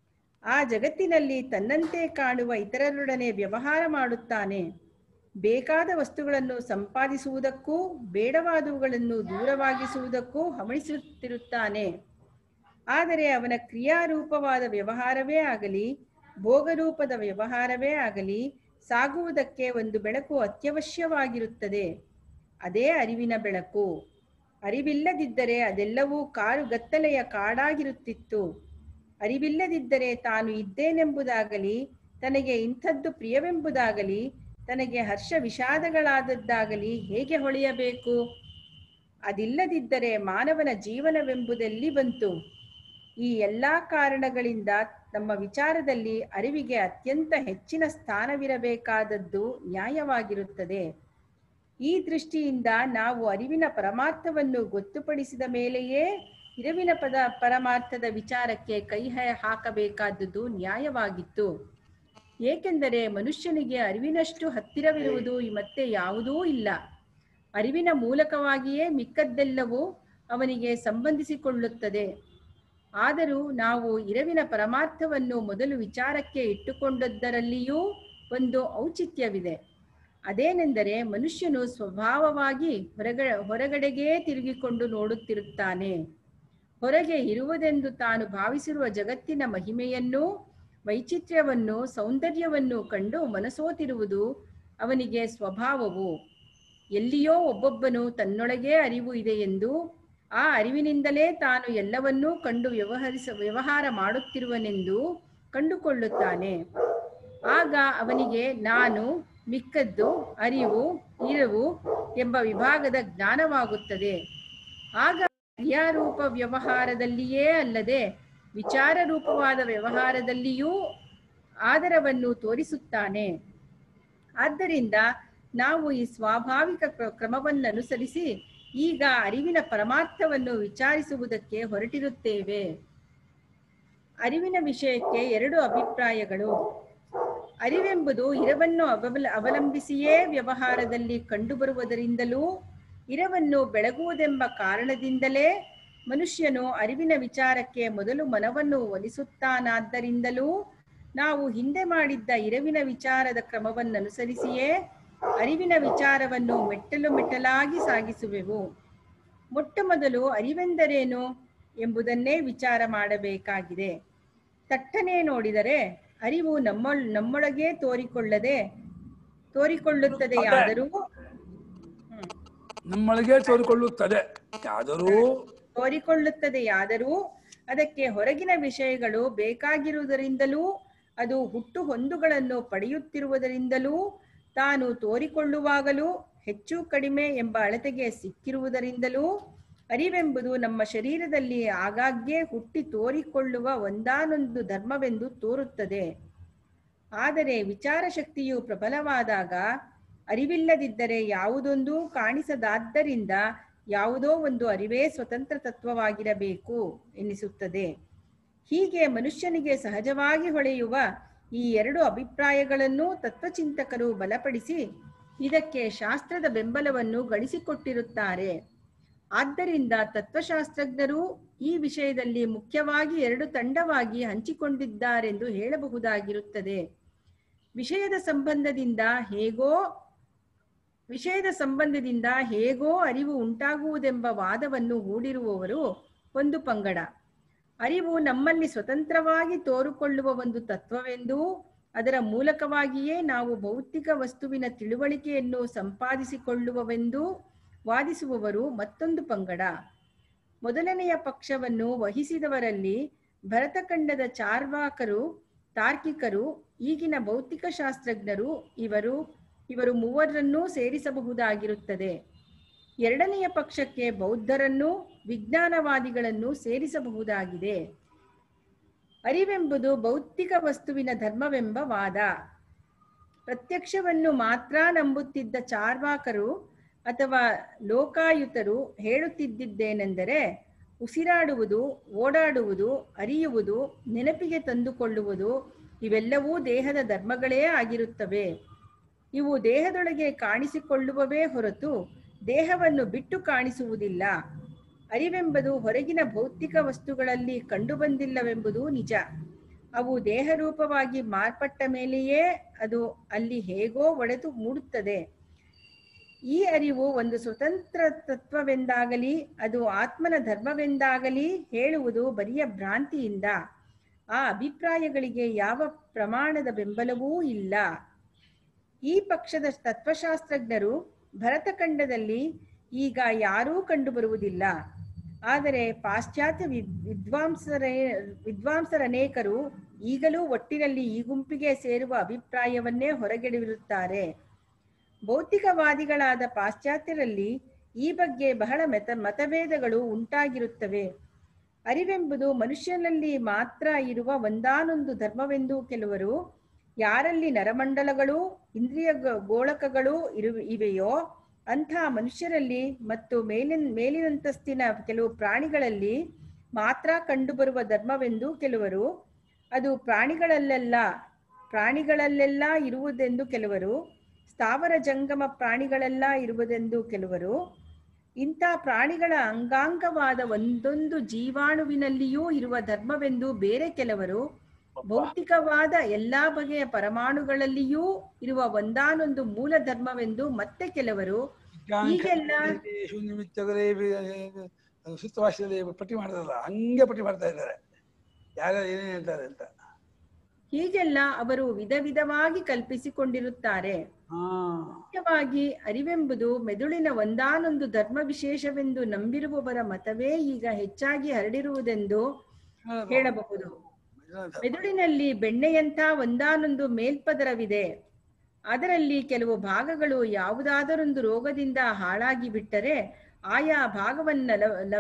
ಆ ಜಗತ್ತಿನಲ್ಲಿ ತನ್ನಂತೆ ಕಾಣುವ ಇತರರೊಡನೆ ವ್ಯವಹಾರ ಮಾಡುತ್ತಾನೆ ಬೇಕಾದ ವಸ್ತುಗಳನ್ನು ಸಂಪಾದಿಸುವುದಕ್ಕೂ ಬೇಡವಾದವುಗಳನ್ನು ದೂರವಾಗಿಸುವುದಕ್ಕೂ ಹವಣಿಸುತ್ತಿರುತ್ತಾನೆ ಆದರೆ ಅವನ ಕ್ರಿಯಾರೂಪವಾದ ವ್ಯವಹಾರವೇ ಆಗಲಿ ಭೋಗರೂಪದ ವ್ಯವಹಾರವೇ ಆಗಲಿ ಸಾಗುವುದಕ್ಕೆ ಒಂದು ಬೆಳಕು ಅತ್ಯವಶ್ಯವಾಗಿರುತ್ತದೆ ಅದೇ ಅರಿವಿನ ಬೆಳಕು ಅರಿವಿಲ್ಲದಿದ್ದರೆ ಅದೆಲ್ಲವೂ ಕಾರು ಗತ್ತಲೆಯ ಕಾಡಾಗಿರುತ್ತಿತ್ತು ಅರಿವಿಲ್ಲದಿದ್ದರೆ ತಾನು ಇದ್ದೇನೆಂಬುದಾಗಲಿ ತನಗೆ ಇಂಥದ್ದು ಪ್ರಿಯವೆಂಬುದಾಗಲಿ ತನಗೆ ಹರ್ಷ ವಿಷಾದಗಳಾದದ್ದಾಗಲಿ ಹೇಗೆ ಹೊಳೆಯಬೇಕು ಅದಿಲ್ಲದಿದ್ದರೆ ಮಾನವನ ಜೀವನವೆಂಬುದೆಲ್ಲಿ ಬಂತು ಈ ಎಲ್ಲಾ ಕಾರಣಗಳಿಂದ ನಮ್ಮ ವಿಚಾರದಲ್ಲಿ ಅರಿವಿಗೆ ಅತ್ಯಂತ ಹೆಚ್ಚಿನ ಸ್ಥಾನವಿರಬೇಕಾದದ್ದು ನ್ಯಾಯವಾಗಿರುತ್ತದೆ ಈ ದೃಷ್ಟಿಯಿಂದ ನಾವು ಅರಿವಿನ ಪರಮಾರ್ಥವನ್ನು ಗೊತ್ತುಪಡಿಸಿದ ಮೇಲೆಯೇ ಇರವಿನ ಪದ ಪರಮಾರ್ಥದ ವಿಚಾರಕ್ಕೆ ಕೈ ಹ- ಹಾಕಬೇಕಾದದ್ದು ನ್ಯಾಯವಾಗಿತ್ತು ಏಕೆಂದರೆ ಮನುಷ್ಯನಿಗೆ ಅರಿವಿನಷ್ಟು ಹತ್ತಿರವಿರುವುದು ಮತ್ತೆ ಯಾವುದೂ ಇಲ್ಲ ಅರಿವಿನ ಮೂಲಕವಾಗಿಯೇ ಮಿಕ್ಕದ್ದೆಲ್ಲವೂ ಅವನಿಗೆ ಸಂಬಂಧಿಸಿಕೊಳ್ಳುತ್ತದೆ ಆದರೂ ನಾವು ಇರವಿನ ಪರಮಾರ್ಥವನ್ನು ಮೊದಲು ವಿಚಾರಕ್ಕೆ ಇಟ್ಟುಕೊಂಡದ್ದರಲ್ಲಿಯೂ ಒಂದು ಔಚಿತ್ಯವಿದೆ ಅದೇನೆಂದರೆ ಮನುಷ್ಯನು ಸ್ವಭಾವವಾಗಿ ಹೊರಗ ಹೊರಗಡೆಗೇ ತಿರುಗಿಕೊಂಡು ನೋಡುತ್ತಿರುತ್ತಾನೆ ಹೊರಗೆ ಇರುವುದೆಂದು ತಾನು ಭಾವಿಸಿರುವ ಜಗತ್ತಿನ ಮಹಿಮೆಯನ್ನು ವೈಚಿತ್ರ್ಯವನ್ನು ಸೌಂದರ್ಯವನ್ನು ಕಂಡು ಮನಸೋತಿರುವುದು ಅವನಿಗೆ ಸ್ವಭಾವವು ಎಲ್ಲಿಯೋ ಒಬ್ಬೊಬ್ಬನು ತನ್ನೊಳಗೇ ಅರಿವು ಇದೆ ಎಂದು ಆ ಅರಿವಿನಿಂದಲೇ ತಾನು ಎಲ್ಲವನ್ನೂ ಕಂಡು ವ್ಯವಹರಿಸ ವ್ಯವಹಾರ ಮಾಡುತ್ತಿರುವನೆಂದು ಕಂಡುಕೊಳ್ಳುತ್ತಾನೆ ಆಗ ಅವನಿಗೆ ನಾನು ಮಿಕ್ಕದ್ದು ಅರಿವು ಇರುವು ಎಂಬ ವಿಭಾಗದ ಜ್ಞಾನವಾಗುತ್ತದೆ ಆಗ ಕ್ರಿಯಾರೂಪ ವ್ಯವಹಾರದಲ್ಲಿಯೇ ಅಲ್ಲದೆ ವಿಚಾರ ರೂಪವಾದ ವ್ಯವಹಾರದಲ್ಲಿಯೂ ಆದರವನ್ನು ತೋರಿಸುತ್ತಾನೆ ಆದ್ದರಿಂದ ನಾವು ಈ ಸ್ವಾಭಾವಿಕ ಕ್ರ- ಕ್ರಮವನ್ನನುಸರಿಸಿ ಈಗ ಅರಿವಿನ ಪರಮಾರ್ಥವನ್ನು ವಿಚಾರಿಸುವುದಕ್ಕೆ ಹೊರಟಿರುತ್ತೇವೆ ಅರಿವಿನ ವಿಷಯಕ್ಕೆ ಎರಡು ಅಭಿಪ್ರಾಯಗಳು ಅರಿವೆಂಬುದು ಇರವನ್ನು ಅವಲ ಅವಲಂಬಿಸಿಯೇ ವ್ಯವಹಾರದಲ್ಲಿ ಕಂಡುಬರುವುದರಿಂದಲೂ ಇರವನ್ನು ಬೆಳಗುವುದೆಂಬ ಕಾರಣದಿಂದಲೇ ಮನುಷ್ಯನು ಅರಿವಿನ ವಿಚಾರಕ್ಕೆ ಮೊದಲು ಮನವನ್ನು ಒಲಿಸುತ್ತಾನಾದ್ದರಿಂದಲೂ ನಾವು ಹಿಂದೆ ಮಾಡಿದ್ದ ಇರವಿನ ವಿಚಾರದ ಕ್ರಮವನ್ನನುಸರಿಸಿಯೇ ಅರಿವಿನ ವಿಚಾರವನ್ನು ಮೆಟ್ಟಲು ಮೆಟ್ಟಲಾಗಿ ಸಾಗಿಸುವೆವು ಮೊಟ್ಟ ಮೊದಲು ಅರಿವೆಂದರೇನು ಎಂಬುದನ್ನೇ ವಿಚಾರ ಮಾಡಬೇಕಾಗಿದೆ ತಟ್ಟನೆ ನೋಡಿದರೆ ಅರಿವು ನಮ್ಮ ನಮ್ಮೊಳಗೆ ತೋರಿಕೊಳ್ಳದೆ ತೋರಿಕೊಳ್ಳುತ್ತದೆಯಾದರೂ ಹ್ಮ್. ನಮ್ಮೊಳಗೆ ತೋರಿಕೊಳ್ಳುತ್ತದೆ ಆದರೂ ತೋರಿಕೊಳ್ಳುತ್ತದೆಯಾದರೂ ಅದಕ್ಕೆ ಹೊರಗಿನ ವಿಷಯಗಳು ಬೇಕಾಗಿರುವುದರಿಂದಲೂ ಅದು ಹುಟ್ಟು ಹೊಂದುಗಳನ್ನು ಪಡೆಯುತ್ತಿರುವುದರಿಂದಲೂ ತಾನು ತೋರಿಕೊಳ್ಳುವಾಗಲೂ ಹೆಚ್ಚು ಕಡಿಮೆ ಎಂಬ ಅಳತೆಗೆ ಸಿಕ್ಕಿರುವುದರಿಂದಲೂ ಅರಿವೆಂಬುದು ನಮ್ಮ ಶರೀರದಲ್ಲಿ ಆಗಾಗ್ಗೆ ಹುಟ್ಟಿ ತೋರಿಕೊಳ್ಳುವ ಒಂದಾನೊಂದು ಧರ್ಮವೆಂದು ತೋರುತ್ತದೆ ಆದರೆ ವಿಚಾರ ಶಕ್ತಿಯು ಪ್ರಬಲವಾದಾಗ ಅರಿವಿಲ್ಲದಿದ್ದರೆ ಯಾವುದೊಂದು ಕಾಣಿಸದಾದ್ದರಿಂದ ಯಾವುದೋ ಒಂದು ಅರಿವೇ ಸ್ವತಂತ್ರ ತತ್ವವಾಗಿರಬೇಕು ಎನ್ನಿಸುತ್ತದೆ ಹೀಗೆ ಮನುಷ್ಯನಿಗೆ ಸಹಜವಾಗಿ ಹೊಳೆಯುವ ಈ ಎರಡು ಅಭಿಪ್ರಾಯಗಳನ್ನು ತತ್ವಚಿಂತಕರು ಬಲಪಡಿಸಿ ಇದಕ್ಕೆ ಶಾಸ್ತ್ರದ ಬೆಂಬಲವನ್ನು ಗಳಿಸಿಕೊಟ್ಟಿರುತ್ತಾರೆ ಆದ್ದರಿಂದ ತತ್ವಶಾಸ್ತ್ರಜ್ಞರು ಈ ವಿಷಯದಲ್ಲಿ ಮುಖ್ಯವಾಗಿ ಎರಡು ತಂಡವಾಗಿ ಹಂಚಿಕೊಂಡಿದ್ದಾರೆಂದು ಹೇಳಬಹುದಾಗಿರುತ್ತದೆ ವಿಷಯದ ಸಂಬಂಧದಿಂದ ಹೇಗೋ ವಿಷಯದ ಸಂಬಂಧದಿಂದ ಹೇಗೋ ಅರಿವು ಉಂಟಾಗುವುದೆಂಬ ವಾದವನ್ನು ಹೂಡಿರುವವರು ಒಂದು ಪಂಗಡ ಅರಿವು ನಮ್ಮಲ್ಲಿ ಸ್ವತಂತ್ರವಾಗಿ ತೋರುಕೊಳ್ಳುವ ಒಂದು ತತ್ವವೆಂದೂ ಅದರ ಮೂಲಕವಾಗಿಯೇ ನಾವು ಭೌತಿಕ ವಸ್ತುವಿನ ತಿಳುವಳಿಕೆಯನ್ನು ಸಂಪಾದಿಸಿಕೊಳ್ಳುವವೆಂದೂ ವಾದಿಸುವವರು ಮತ್ತೊಂದು ಪಂಗಡ ಮೊದಲನೆಯ ಪಕ್ಷವನ್ನು ವಹಿಸಿದವರಲ್ಲಿ ಭರತಖಂಡದ ಚಾರ್ವಾಕರು ತಾರ್ಕಿಕರು ಈಗಿನ ಭೌತಿಕ ಶಾಸ್ತ್ರಜ್ಞರು ಇವರು ಇವರು ಮೂವರನ್ನೂ ಸೇರಿಸಬಹುದಾಗಿರುತ್ತದೆ ಎರಡನೆಯ ಪಕ್ಷಕ್ಕೆ ಬೌದ್ಧರನ್ನೂ ವಿಜ್ಞಾನವಾದಿಗಳನ್ನು ಸೇರಿಸಬಹುದಾಗಿದೆ ಅರಿವೆಂಬುದು ಭೌತಿಕ ವಸ್ತುವಿನ ಧರ್ಮವೆಂಬ ವಾದ ಪ್ರತ್ಯಕ್ಷವನ್ನು ಮಾತ್ರ ನಂಬುತ್ತಿದ್ದ ಚಾರ್ವಾಕರು ಅಥವಾ ಲೋಕಾಯುತರು ಹೇಳುತ್ತಿದ್ದಿದ್ದೇನೆಂದರೆ ಉಸಿರಾಡುವುದು ಓಡಾಡುವುದು ಅರಿಯುವುದು ನೆನಪಿಗೆ ತಂದುಕೊಳ್ಳುವುದು ಇವೆಲ್ಲವೂ ದೇಹದ ಧರ್ಮಗಳೇ ಆಗಿರುತ್ತವೆ ಇವು ದೇಹದೊಳಗೆ ಕಾಣಿಸಿಕೊಳ್ಳುವವೇ ಹೊರತು ದೇಹವನ್ನು ಬಿಟ್ಟು ಕಾಣಿಸುವುದಿಲ್ಲ ಅರಿವೆಂಬುದು ಹೊರಗಿನ ಭೌತಿಕ ವಸ್ತುಗಳಲ್ಲಿ ಕಂಡುಬಂದಿಲ್ಲವೆಂಬುದು ನಿಜ ಅವು ದೇಹರೂಪವಾಗಿ ಮಾರ್ಪಟ್ಟ ಮೇಲೆಯೇ ಅದು ಅಲ್ಲಿ ಹೇಗೋ ಒಡೆದು ಮೂಡುತ್ತದೆ ಈ ಅರಿವು ಒಂದು ಸ್ವತಂತ್ರ ತತ್ವವೆಂದಾಗಲಿ ಅದು ಆತ್ಮನ ಧರ್ಮವೆಂದಾಗಲಿ ಹೇಳುವುದು ಬರಿಯ ಭ್ರಾಂತಿಯಿಂದ ಆ ಅಭಿಪ್ರಾಯಗಳಿಗೆ ಯಾವ ಪ್ರಮಾಣದ ಬೆಂಬಲವೂ ಇಲ್ಲ ಈ ಪಕ್ಷದ ತತ್ವಶಾಸ್ತ್ರಜ್ಞರು ಭರತಖಂಡದಲ್ಲಿ ಈಗ ಯಾರೂ ಕಂಡುಬರುವುದಿಲ್ಲ ಆದರೆ ಪಾಶ್ಚಾತ್ಯ ವಿದ್ ವಿದ್ವಾಂಸರೇ ವಿದ್ವಾಂಸರನೇಕರು ಈಗಲೂ ಒಟ್ಟಿನಲ್ಲಿ ಈ ಗುಂಪಿಗೆ ಸೇರುವ ಅಭಿಪ್ರಾಯವನ್ನೇ ಹೊರಗೆಡವಿರುತ್ತಾರೆ ಭೌತಿಕವಾದಿಗಳಾದ ಪಾಶ್ಚಾತ್ಯರಲ್ಲಿ ಈ ಬಗ್ಗೆ ಬಹಳ ಮತ ಮತಭೇದಗಳು ಉಂಟಾಗಿರುತ್ತವೆ ಅರಿವೆಂಬುದು ಮನುಷ್ಯನಲ್ಲಿ ಮಾತ್ರ ಇರುವ ಒಂದಾನೊಂದು ಧರ್ಮವೆಂದು ಕೆಲವರು ಯಾರಲ್ಲಿ ನರಮಂಡಲಗಳು ಇಂದ್ರಿಯ ಗ- ಗೋಳಕಗಳು ಇರು ಇವೆಯೋ ಅಂಥ ಮನುಷ್ಯರಲ್ಲಿ ಮತ್ತು ಮೇಲಿನ ಮೇಲಿನಂತಸ್ತಿನ ಕೆಲವು ಪ್ರಾಣಿಗಳಲ್ಲಿ ಮಾತ್ರ ಕಂಡುಬರುವ ಧರ್ಮವೆಂದು ಕೆಲವರು ಅದು ಪ್ರಾಣಿಗಳಲ್ಲೆಲ್ಲ ಪ್ರಾಣಿಗಳಲ್ಲೆಲ್ಲ ಇರುವುದೆಂದು ಕೆಲವರು ಸ್ಥಾವರ ಜಂಗಮ ಪ್ರಾಣಿಗಳೆಲ್ಲ ಇರುವುದೆಂದು ಕೆಲವರು ಇಂಥ ಪ್ರಾಣಿಗಳ ಅಂಗಾಂಗವಾದ ಒಂದೊಂದು ಜೀವಾಣುವಿನಲ್ಲಿಯೂ ಇರುವ ಧರ್ಮವೆಂದು ಬೇರೆ ಕೆಲವರು ಭೌತಿಕವಾದ ಎಲ್ಲಾ ಬಗೆಯ ಪರಮಾಣುಗಳಲ್ಲಿಯೂ ಇರುವ ಒಂದಾನೊಂದು ಮೂಲ ಧರ್ಮವೆಂದು ಮತ್ತೆ ಕೆಲವರು ಹೀಗೆಲ್ಲ ಶೂನ್ಯಮಿತ್ತಗಲೇ ಸುತ್ತವಾಶದಲ್ಲಿ ಪಟ್ಟಿ ಮಾಡಿದ್ರಲ್ಲ ಹಂಗೆ ಪಟ್ಟಿ ಮಾಡ್ತಾ ಇದ್ದಾರೆ ಯಾರ್ಯಾರು ಏನೇನು ಹೇಳ್ತಾರೆ ಅಂತ ಹೀಗೆಲ್ಲ ಅವರು ವಿಧ ವಿಧವಾಗಿ ಕಲ್ಪಿಸಿಕೊಂಡಿರುತ್ತಾರೆ ಹಾ ಮುಖ್ಯವಾಗಿ ಅರಿವೆಂಬುದು ಮೆದುಳಿನ ಒಂದಾನೊಂದು ಧರ್ಮ ವಿಶೇಷವೆಂದು ನಂಬಿರುವವರ ಮತವೇ ಈಗ ಹೆಚ್ಚಾಗಿ ಹರಡಿರುವುದೆಂದು ಹೇಳಬಹುದು ಮೆದುಳಿನಲ್ಲಿ ಬೆಣ್ಣೆಯಂಥ ಒಂದಾನೊಂದು ಮೇಲ್ಪದರವಿದೆ ಅದರಲ್ಲಿ ಕೆಲವು ಭಾಗಗಳು ಯಾವುದಾದರೊಂದು ರೋಗದಿಂದ ಹಾಳಾಗಿ ಬಿಟ್ಟರೆ ಆಯಾ ಭಾಗವನ್ನ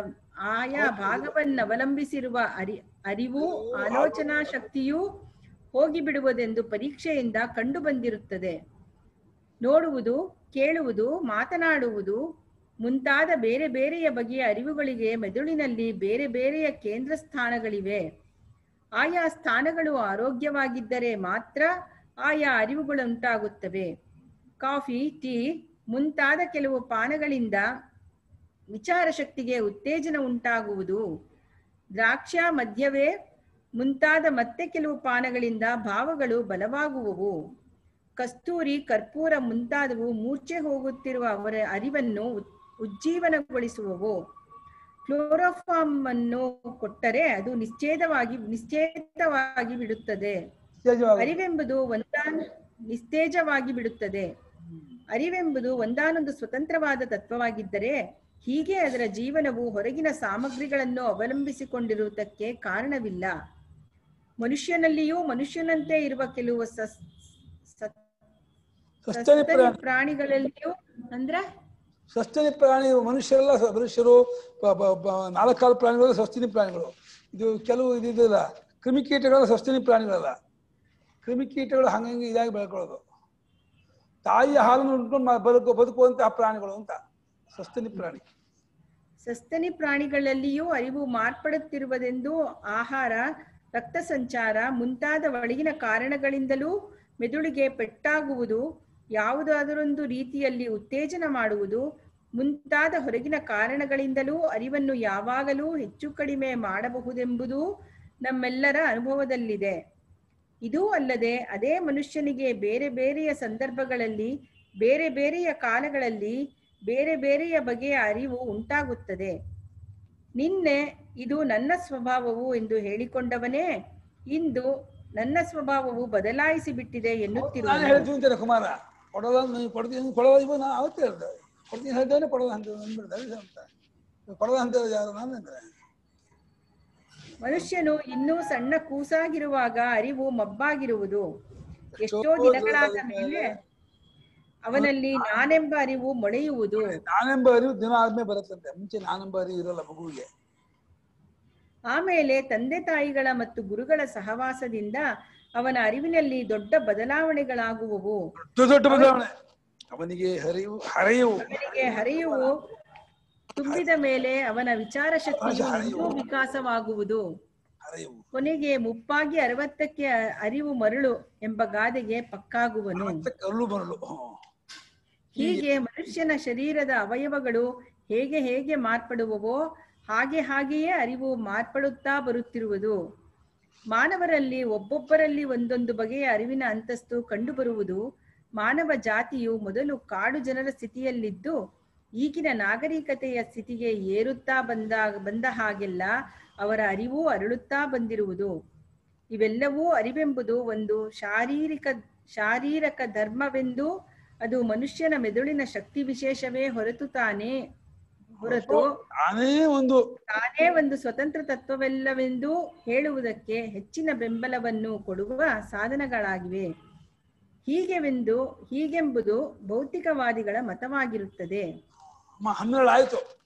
ಆಯಾ ಭಾಗವನ್ನವಲಂಬಿಸಿರುವ ಅರಿ ಅರಿವು ಆಲೋಚನಾ ಶಕ್ತಿಯೂ ಹೋಗಿಬಿಡುವುದೆಂದು ಪರೀಕ್ಷೆಯಿಂದ ಕಂಡುಬಂದಿರುತ್ತದೆ ನೋಡುವುದು ಕೇಳುವುದು ಮಾತನಾಡುವುದು ಮುಂತಾದ ಬೇರೆ ಬೇರೆಯ ಬಗೆಯ ಅರಿವುಗಳಿಗೆ ಮೆದುಳಿನಲ್ಲಿ ಬೇರೆ ಬೇರೆಯ ಕೇಂದ್ರ ಸ್ಥಾನಗಳಿವೆ ಆಯಾ ಸ್ಥಾನಗಳು ಆರೋಗ್ಯವಾಗಿದ್ದರೆ ಮಾತ್ರ ಆಯಾ ಅರಿವುಗಳು ಉಂಟಾಗುತ್ತವೆ ಕಾಫಿ ಟೀ ಮುಂತಾದ ಕೆಲವು ಪಾನಗಳಿಂದ ವಿಚಾರ ಶಕ್ತಿಗೆ ಉತ್ತೇಜನ ಉಂಟಾಗುವುದು ದ್ರಾಕ್ಷ ಮದ್ಯವೇ ಮುಂತಾದ ಮತ್ತೆ ಕೆಲವು ಪಾನಗಳಿಂದ ಭಾವಗಳು ಬಲವಾಗುವವು ಕಸ್ತೂರಿ ಕರ್ಪೂರ ಮುಂತಾದವು ಮೂರ್ಛೆ ಹೋಗುತ್ತಿರುವ ಅವರ ಅರಿವನ್ನು ಉತ್- ಉಜ್ಜೀವನಗೊಳಿಸುವವು ಕ್ಲೋರೋಫಾರ್ಮ್ ಅನ್ನು ಕೊಟ್ಟರೆ ಅದು ನಿಶ್ಚೇದವಾಗಿ ನಿಶ್ಚೇತವಾಗಿ ಬಿಡುತ್ತದೆ ನಿಶ್ಚಯವಾಗಿ ಅರಿವೆಂಬುದು ಒಂದಾನ ನಿಸ್ತೇಜವಾಗಿ ಬಿಡುತ್ತದೆ ಅರಿವೆಂಬುದು ಒಂದಾನೊಂದು ಸ್ವತಂತ್ರವಾದ ತತ್ವವಾಗಿದ್ದರೆ ಹೀಗೆ ಅದರ ಜೀವನವು ಹೊರಗಿನ ಸಾಮಗ್ರಿಗಳನ್ನು ಅವಲಂಬಿಸಿಕೊಂಡಿರುವುದಕ್ಕೆ ಕಾರಣವಿಲ್ಲ ಮನುಷ್ಯನಲ್ಲಿಯೂ ಮನುಷ್ಯನಂತೆ ಇರುವ ಕೆಲವು ಸಸ್ ಸತ್- ಸಸ್ತನಿ ಸಸ್ತನಿ ಪ್ರಾಣಿ ಪ್ರಾಣಿಗಳಲ್ಲಿಯೂ ಅಂದ್ರೆ ಸಸ್ತನಿ ಪ್ರಾಣಿ ಮನುಷ್ಯರೆಲ್ಲ ಸ- ಮನುಷ್ಯರು ಪ- ಪ- ಪ- ನಾಲ್ಕಾಲು ಪ್ರಾಣಿಗಳು ಸಸ್ತನಿ ಪ್ರಾಣಿಗಳು ಇದು ಕೆಲವು ಇದಿದೆಯಲ್ಲ ಕ್ರಿಮಿಕೀಟಗಳು ಸಸ್ತನಿ ಪ್ರಾಣಿಗಳಲ್ಲ ಕ್ರಿಮಿಕೀಟಗಳು ಹಂಗಂಗೆ ಇದಾಗಿ ಬೆಳ್ಕೊಳ್ಳೋದು ತಾಯಿಯ ಹಾಲನ್ನು ಉಂಟು ಬದುಕು ಬದುಕುವಂತಹ ಪ್ರಾಣಿಗಳು ಅಂತ ಸಸ್ತನಿ ಪ್ರಾಣಿ ಸಸ್ತನಿ ಪ್ರಾಣಿಗಳಲ್ಲಿಯೂ ಅರಿವು ಮಾರ್ಪಡುತ್ತಿರುವುದೆಂದು ಆಹಾರ ರಕ್ತ ಸಂಚಾರ ಮುಂತಾದ ಒಳಗಿನ ಕಾರಣಗಳಿಂದಲೂ ಮೆದುಳಿಗೆ ಪೆಟ್ಟಾಗುವುದು ಯಾವುದಾದರೊಂದು ರೀತಿಯಲ್ಲಿ ಉತ್ತೇಜನ ಮಾಡುವುದು ಮುಂತಾದ ಹೊರಗಿನ ಕಾರಣಗಳಿಂದಲೂ ಅರಿವನ್ನು ಯಾವಾಗಲೂ ಹೆಚ್ಚು ಕಡಿಮೆ ಮಾಡಬಹುದೆಂಬುದು ನಮ್ಮೆಲ್ಲರ ಅನುಭವದಲ್ಲಿದೆ ಇದೂ ಅಲ್ಲದೆ ಅದೇ ಮನುಷ್ಯನಿಗೆ ಬೇರೆ ಬೇರೆಯ ಸಂದರ್ಭಗಳಲ್ಲಿ ಬೇರೆ ಬೇರೆಯ ಕಾಲಗಳಲ್ಲಿ ಬೇರೆ ಬೇರೆಯ ಬಗೆಯ ಅರಿವು ಉಂಟಾಗುತ್ತದೆ ನಿನ್ನೆ ಇದು ನನ್ನ ಸ್ವಭಾವವು ಎಂದು ಹೇಳಿಕೊಂಡವನೇ ಇಂದು ನನ್ನ ಸ್ವಭಾವವು ಬದಲಾಯಿಸಿ ಬಿಟ್ಟಿದೆ ನಾನು ಎನ್ನುತ್ತಿರುವನು ಹೇಳ್ತೀನಿ ಅಂತಾರೆ ಕುಮಾರ ಕೊಡೋದ ನೀವು ಕೊಡ್ತೀನಿ ಕೊಡೋದ ಇವ ನಾ ಅವತ್ತೇ ಹೇಳ್ದೆ ಕೊಡ್ತೀನಿ ಹೇಳ್ತೇನೆ ಕೊಡೋದ ಅಂತ ಅಂದ್ಬಿಡ್ತಾರೆ ಅಂತ ಕೊಡೋದ ಅಂತ ಯಾರು ನಾನು ಅಂದ್ರೆ ಮನುಷ್ಯನು ಇನ್ನೂ ಸಣ್ಣ ಕೂಸಾಗಿರುವಾಗ ಅರಿವು ಮಬ್ಬಾಗಿರುವುದು ಎಷ್ಟೋ ದಿನಗಳಾದ ಮೇಲೆ ಅವನಲ್ಲಿ ನಾನೆಂಬ ಅರಿವು ಮೊಳೆಯುವುದು ನಾನೆಂಬ ಅರಿವು ದಿನ ಆದ್ಮೇಲೆ ಬರುತ್ತಂತೆ ಮುಂಚೆ ನಾನೆಂಬ ಅರಿವು ಇರಲ್ಲ ಮಗುವಿಗೆ ಆಮೇಲೆ ತಂದೆ ತಾಯಿಗಳ ಮತ್ತು ಗುರುಗಳ ಸಹವಾಸದಿಂದ ಅವನ ಅರಿವಿನಲ್ಲಿ ದೊಡ್ಡ ಬದಲಾವಣೆಗಳಾಗುವವು ದೊಡ್ಡ ದೊಡ್ಡ ಬದಲಾವಣೆ ಅವನಿಗೆ ಹರಿವು ಹರಿವು ಅವನಿಗೆ ಹರಿಯುವು ತುಂಬಿದ ಮೇಲೆ ಅವನ ವಿಚಾರ ಶಕ್ತಿಯು ಇನ್ನೂ ವಿಕಾಸವಾಗುವುದು ಹರಿವು ಕೊನೆಗೆ ಮುಪ್ಪಾಗಿ ಅರವತ್ತಕ್ಕೆ ಅ- ಅರಿವು ಮರಳು ಎಂಬ ಗಾದೆಗೆ ಪಕ್ಕಾಗುವನು ಮತ್ತೆ ಕಲ್ಲು ಬರಲು ಹ್ಮ್. ಹೀಗೆ ಮನುಷ್ಯನ ಶರೀರದ ಅವಯವಗಳು ಹೇಗೆ ಹೇಗೆ ಮಾರ್ಪಡುವವೋ ಹಾಗೆ ಹಾಗೆಯೇ ಅರಿವು ಮಾರ್ಪಡುತ್ತಾ ಬರುತ್ತಿರುವುದು ಮಾನವರಲ್ಲಿ ಒಬ್ಬೊಬ್ಬರಲ್ಲಿ ಒಂದೊಂದು ಬಗೆಯ ಅರಿವಿನ ಅಂತಸ್ತು ಕಂಡುಬರುವುದು ಮಾನವ ಜಾತಿಯು ಮೊದಲು ಕಾಡು ಜನರ ಸ್ಥಿತಿಯಲ್ಲಿದ್ದು ಈಗಿನ ನಾಗರಿಕತೆಯ ಸ್ಥಿತಿಗೆ ಏರುತ್ತಾ ಬಂದಾಗ ಬಂದ ಹಾಗೆಲ್ಲ ಅವರ ಅರಿವು ಅರಳುತ್ತಾ ಬಂದಿರುವುದು ಇವೆಲ್ಲವೂ ಅರಿವೆಂಬುದು ಒಂದು ಶಾರೀರಿಕ ಶಾರೀರಕ ಧರ್ಮವೆಂದು ಅದು ಮನುಷ್ಯನ ಮೆದುಳಿನ ಶಕ್ತಿ ವಿಶೇಷವೇ ಹೊರತು ತಾನೇ ಹೊರತು ನಾನೇ ಒಂದು ತಾನೇ ಒಂದು ಸ್ವತಂತ್ರ ತತ್ವವೆಲ್ಲವೆಂದು ಹೇಳುವುದಕ್ಕೆ ಹೆಚ್ಚಿನ ಬೆಂಬಲವನ್ನು ಕೊಡುವ ಸಾಧನಗಳಾಗಿವೆ ಹೀಗೆವೆಂದು ಹೀಗೆಂಬುದು ಭೌತಿಕವಾದಿಗಳ ಮತವಾಗಿರುತ್ತದೆ ಅಮ್ಮ ಹನ್ನೆರಡು ಆಯ್ತು